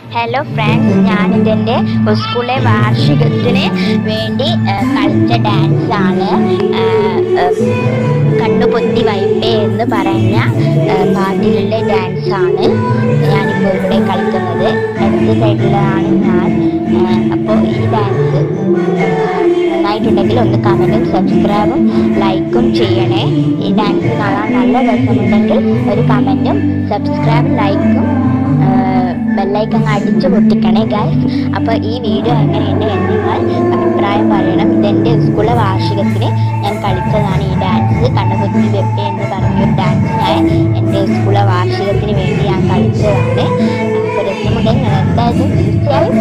hello friends ഞാനിതെൻ്റെ സ്കൂളിലെ വാർഷികത്തിന് വേണ്ടി ആ, കളിച്ച ഡാൻസ് ആണ് ആ, ആ, കണ്ണുപൊത്തി വൈപ്പേ എന്ന് പറഞ്ഞ ആ, പാട്ടിലുള്ള ഡാൻസ് ആണ് ഞാനിപ്പോൾ ഇവിടെ കളിക്കുന്നത് ഇടത് സൈഡിലാണ് ഞാൻ അപ്പോൾ ഈ ഡാൻസ് നന്നായിട്ടുണ്ടെങ്കിൽ ഒന്ന് കമൻറ്റും സബ്സ്ക്രൈബും ലൈക്കും ചെയ്യണേ ഈ ഡാൻസ് കാണാൻ നല്ല രസമുണ്ടെങ്കിൽ ഒരു കമൻറ്റും സബ്സ്ക്രൈബും ലൈക്കും ബെല്ലൈക്കൺ അടിച്ചു പൊട്ടിക്കണേ ഗൈസ് അപ്പോൾ ഈ വീഡിയോ എങ്ങനെയുണ്ട് എന്ന് നിങ്ങൾ അഭിപ്രായം പറയണം ഇതെൻ്റെ സ്കൂളിലെ വാർഷികത്തിന് ഞാൻ കളിച്ചതാണ് ഈ ഡാൻസ് കണ്ണുകുത്തി വെപ്പേ എന്ന് പറഞ്ഞൊരു ഡാൻസ് ഞാൻ എൻ്റെ സ്കൂളിലെ വാർഷികത്തിന് വേണ്ടി ഞാൻ കളിച്ചതാണ് അപ്പോൾ രസമുണ്ടെങ്കിൽ നിങ്ങൾ എന്തായാലും തീർച്ചയായും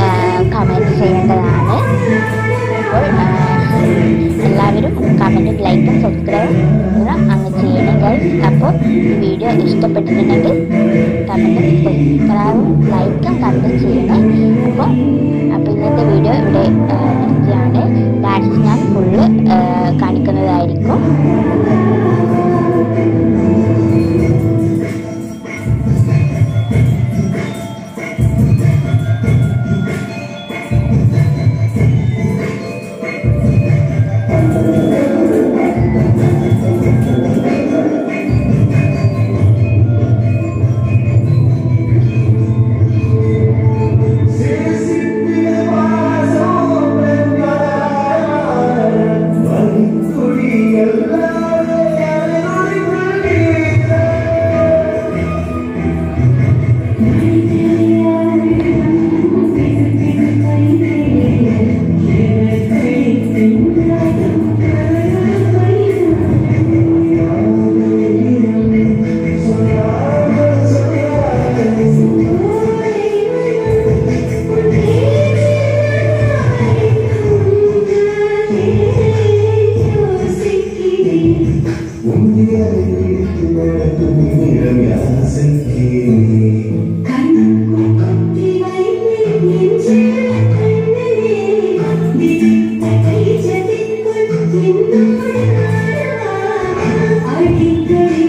കമൻറ്റ് ചെയ്യേണ്ടതാണ് അപ്പോൾ ആ, എല്ലാവരും കമൻറ്റും ലൈക്കും സബ്സ്ക്രൈബും എല്ലാം അങ്ങ് ചെയ്യണം ഗൈസ് അപ്പോൾ ഈ വീഡിയോ ഇഷ്ടപ്പെട്ടിട്ടുണ്ടെങ്കിൽ കമൻറ്റും സബ്സ്ക്രൈബും ലൈക്കും കമൻറ്റും ചെയ്യണേ അപ്പോൾ അപ്പോൾ ഇന്നത്തെ വീഡിയോ ഇവിടെ ആ, നിർത്തിയാണ് ഡാൻസ് ഞാൻ ഫുള്ള് കാണിക്കുന്നതായിരിക്കും അടിക്കടി